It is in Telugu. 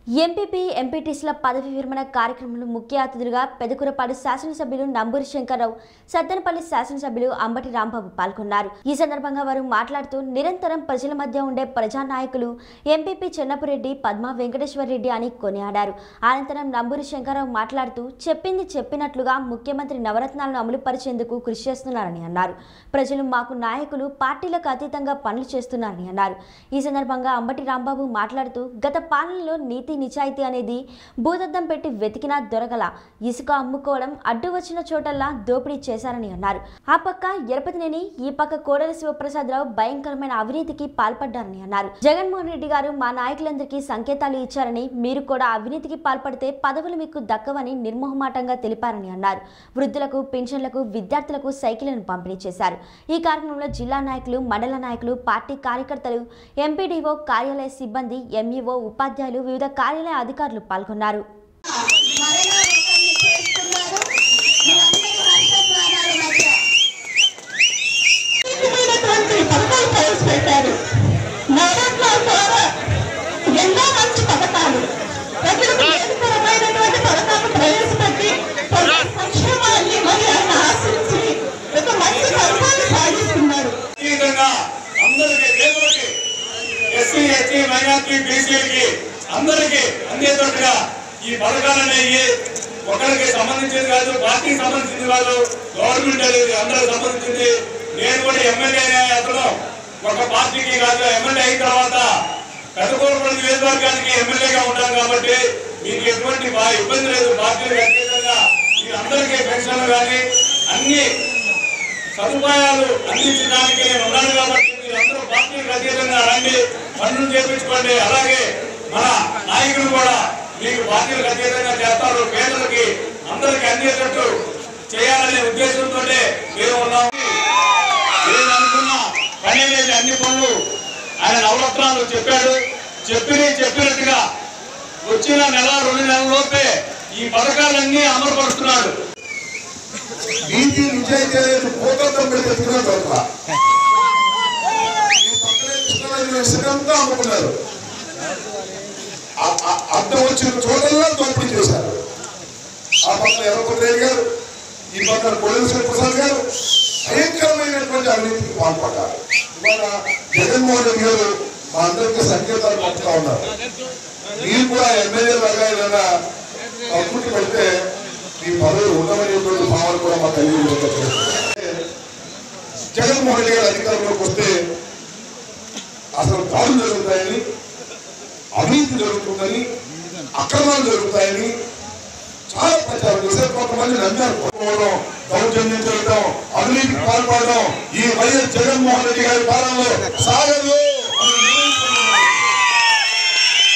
ఎంపీపీ ఎంపీటీసీల పదవి విరమణ కార్యక్రమంలో ముఖ్య అతిథులుగా పెదకూరపాడు శాసనసభ్యులు నంబూరి శంకర్రావు సత్తెనపల్లి శాసనసభ్యులు అంబటి రాంబాబు పాల్గొన్నారు ఈ సందర్భంగా వారు మాట్లాడుతూ నిరంతరం ప్రజల మధ్య ఉండే ప్రజానాయకులు ఎంపీపీ చెన్నపురెడ్డి పద్మా వెంకటేశ్వరరెడ్డి అని కొనియాడారు అనంతరం నంబూరి శంకర్రావు మాట్లాడుతూ చెప్పింది చెప్పినట్లుగా ముఖ్యమంత్రి నవరత్నాలను అమలు పరిచేందుకు కృషి చేస్తున్నారని అన్నారు ప్రజలు మాకు నాయకులు పార్టీలకు అతీతంగా పనులు చేస్తున్నారని అన్నారు ఈ సందర్భంగా అంబటి రాంబాబు మాట్లాడుతూ గత పాలనలో నీతి నిజాయితీ అనేది భూతద్దం పెట్టి వెతికినా దొరకల ఇసుక అమ్ముకోవడం అడ్డు వచ్చిన చోటల్లా దోపిడీ చేశారని అన్నారు ఆ పక్క ఎరపతినేని ఈ పక్క కోడలి శివప్రసాదరావు భయంకరమైన అవినీతికి పాల్పడ్డారని అన్నారు జగన్మోహన్ రెడ్డి గారు మా నాయకులందరికీ సంకేతాలు ఇచ్చారని మీరు కూడా అవినీతికి పాల్పడితే పదవులు మీకు దక్కవని నిర్మోహమాటంగా తెలిపారని అన్నారు వృద్ధులకు పెన్షన్లకు విద్యార్థులకు సైకిళ్లను పంపిణీ చేశారు ఈ కార్యక్రమంలో జిల్లా నాయకులు మండల నాయకులు పార్టీ కార్యకర్తలు ఎంపీడీఓ కార్యాలయ సిబ్బంది ఎంఈఓ ఉపాధ్యాయులు వివిధ కార్యాలయ అధికారులు పాల్గొన్నారు మరణ ఒకరిని చేస్తున్నారు మీరందరూ హర్షధ్వానాల మధ్య విభిన్నమైనటువంటి పథకాలు ప్రవేశపెట్టారు నవరత్న ద్వారా ఎన్నో మంచి పథకాలు ప్రజలకు మేలుకరమైనటువంటి పథకాలు ప్రవేశపెట్టి ప్రజల సంక్షేమాన్ని మరి ఆయన ఆశించి ఒక మంచి పథకాన్ని సాగిస్తున్నారు ఈ విధంగా అందరికి పేదలకి ఎస్సీ ఎస్టీ మైనార్టీ బీసీలకి అందరికి అందేటట్టుగా ఈ పథకాలనేవి ఒకరికి సంబంధించింది కాదు పార్టీకి సంబంధించింది కాదు గవర్నమెంట్ అనేది అందరికి సంబంధించింది నేను కూడా ఎమ్మెల్యే అతను ఒక పార్టీకి కాదు ఎమ్మెల్యే అయిన తర్వాత పెద్దకూరపల్లి నియోజకవర్గానికి ఎమ్మెల్యేగా ఉంటాను కాబట్టి మీకు ఎటువంటి బా- ఇబ్బంది లేదు పార్టీలకు అతీతంగా మీ అందరికీ పెన్షన్లు కానీ అన్ని సదుపాయాలు అందించడానికి నేను ఉన్నాను కాబట్టి మీరందరూ పార్టీలకు అతీతంగా రండి పనులు చేపించుకోండి అలాగే మన నాయకులు కూడా మీకు పార్టీలకు అతీతంగా చేస్తారు పేదలకి అందరికి అందేటట్టు చేయాలనే ఉద్దేశంతో మేము ఉన్నాము నేను అనుకున్న పని అనేది అన్ని పనులు ఆయన నవరత్నాలు చెప్పాడు చెప్పిన చెప్పినట్టుగా వచ్చిన నెల రెండు నెలల లోపే ఈ పథకాలన్నీ అమలుపరుస్తున్నాడు నీతి నిజాయితీ అనేది భూతత్వం పెట్టి ఎత్తుకునే చోట్ల ఈ పక్కనే కృష్ణానది ఇసుకంతా అమ్ముకున్నారు ఆ- ఆ- అడ్డం వచ్చిన చోటల్లా దోపిడీ చేశారు ఆ పక్కన ఎర్రపతి రెడ్డి గారు ఈ పక్కన కొల్లేశ్వర ప్రసాద్ గారు భయంకరమైనటువంటి అవినీతికి పాల్పడ్డారు ఇవాళ జగన్మోహన్ రెడ్డి గారు మా అందరికీ సంకేతాలు పంపుతా ఉన్నారు మీరు కూడా ఎమ్మెల్యే లాగా ఏదైనా తప్పుకి పెడితే మీ పదవులు ఉండవనేటువంటి భావన కూడా మా కలిగి జగన్మోహన్ రెడ్డి గారు అధికారంలోకి వస్తే అసలు దాడులు జరుగుతాయని అవినీతి జరుగుతుందని అక్రమాలు జరుగుతాయని చాలా ప్రచారం చేశారు కొంతమంది నమ్మారు కోరుకోవడం దౌర్జన్యం చేయడం అవినీతికి పాల్పడడం ఈ వైఎస్ జగన్మోహన్ రెడ్డి గారి పాలనలో సాగదు